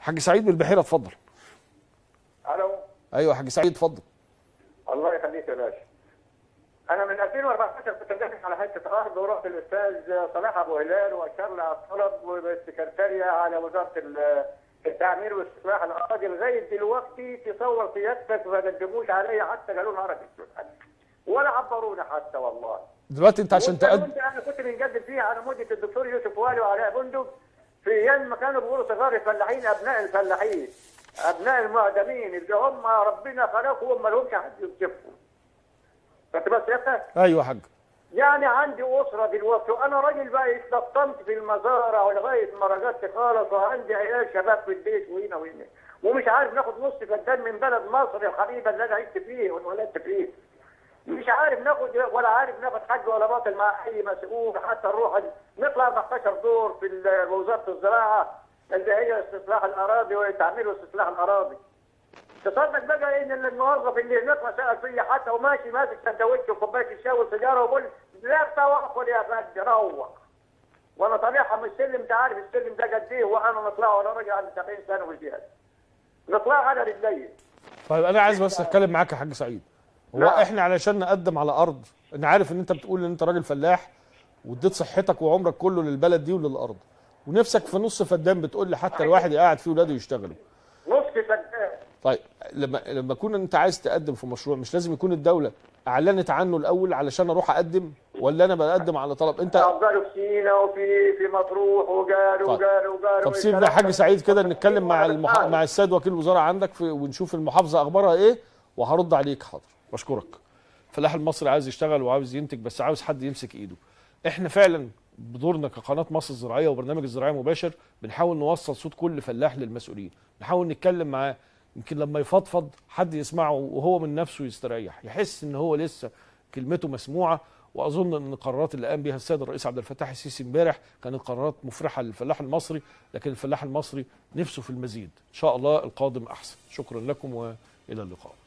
حاج سعيد من البحيره اتفضل الو ايوه يا حاج سعيد اتفضل الله يخليك يا باشا انا من 2014 كنت داخل على حته ارض ورحت الاستاذ صلاح ابو هلال واشار لي على الطلب والسكرتاريه على وزاره ال- التعمير واصلاح الاراضي لغايه دلوقتي تصور سيادتك ما قدموش عليا حتى قالوا نهارك اسود ولا عبرونا حتى والله دلوقتي انت عشان والكلام تقدم ده انا كنت بنجدد فيه على مده الدكتور يوسف والي وعلاء بندق في ايام ما كانوا بيقولوا صغار الفلاحين ابناء الفلاحين ابناء المعدمين اللي هم ربنا خلقهم ما لهمش حد يوصفهم كنت بس سيادتك ايوه يا حاج يعني عندي اسره دلوقتي وانا راجل بقى اتلطمت في المزارع ولغايه ما رجعت خالص وعندي عيال شباب في البيت وهنا وهنا ومش عارف ناخد نص فدان من بلد مصر الحبيبه اللي انا عشت فيه واتولدت فيه مش عارف ناخد ولا عارف ناخد حاج ولا باطل مع اي مسؤول حتى نروح نطلع 14 دور في ال- وزاره الزراعه اللي هي استصلاح الاراضي وتعمير واستصلاح الاراضي تصدق بقى ان الموظف اللي هناك ما سال فيا حتى وماشي ماسك سندوتش وكوبايه الشاي والسيجاره ويقول لا توكل يا فندي روح وانا طالعها من السلم انت عارف السلم ده قد ايه وانا نطلع وانا راجع عندي 70 سنه وزياده نطلع على رجلي طيب انا عايز بس اتكلم معاك يا حاج سعيد هو نعم. احنا علشان نقدم على ارض انا عارف ان انت بتقول ان انت راجل فلاح واديت صحتك وعمرك كله للبلد دي وللارض ونفسك في نص فدان بتقول لي حتى الواحد قاعد فيه ولاده يشتغلوا نص فدان طيب لما لما كون انت عايز تقدم في مشروع مش لازم يكون الدوله اعلنت عنه الاول علشان اروح اقدم ولا انا بقدم على طلب انت قالوا في سينا وفي في مطروح وقالوا طيب. وقالوا وقالوا طب سيبنا يا حاج سعيد كده نتكلم مع المح... مع السيد وكيل الوزاره عندك في... ونشوف المحافظه اخبارها ايه وهرد عليك حاضر بشكرك الفلاح المصري عايز يشتغل وعاوز ينتج بس عاوز حد يمسك ايده احنا فعلا بدورنا كقناه مصر الزراعيه وبرنامج الزراعي مباشر بنحاول نوصل صوت كل فلاح للمسؤولين نحاول نتكلم معاه يمكن لما يفضفض حد يسمعه وهو من نفسه يستريح يحس ان هو لسه كلمته مسموعه واظن ان القرارات اللي قام بها السيد الرئيس عبد الفتاح السيسي امبارح كانت قرارات مفرحه للفلاح المصري لكن الفلاح المصري نفسه في المزيد ان شاء الله القادم احسن شكرا لكم والى اللقاء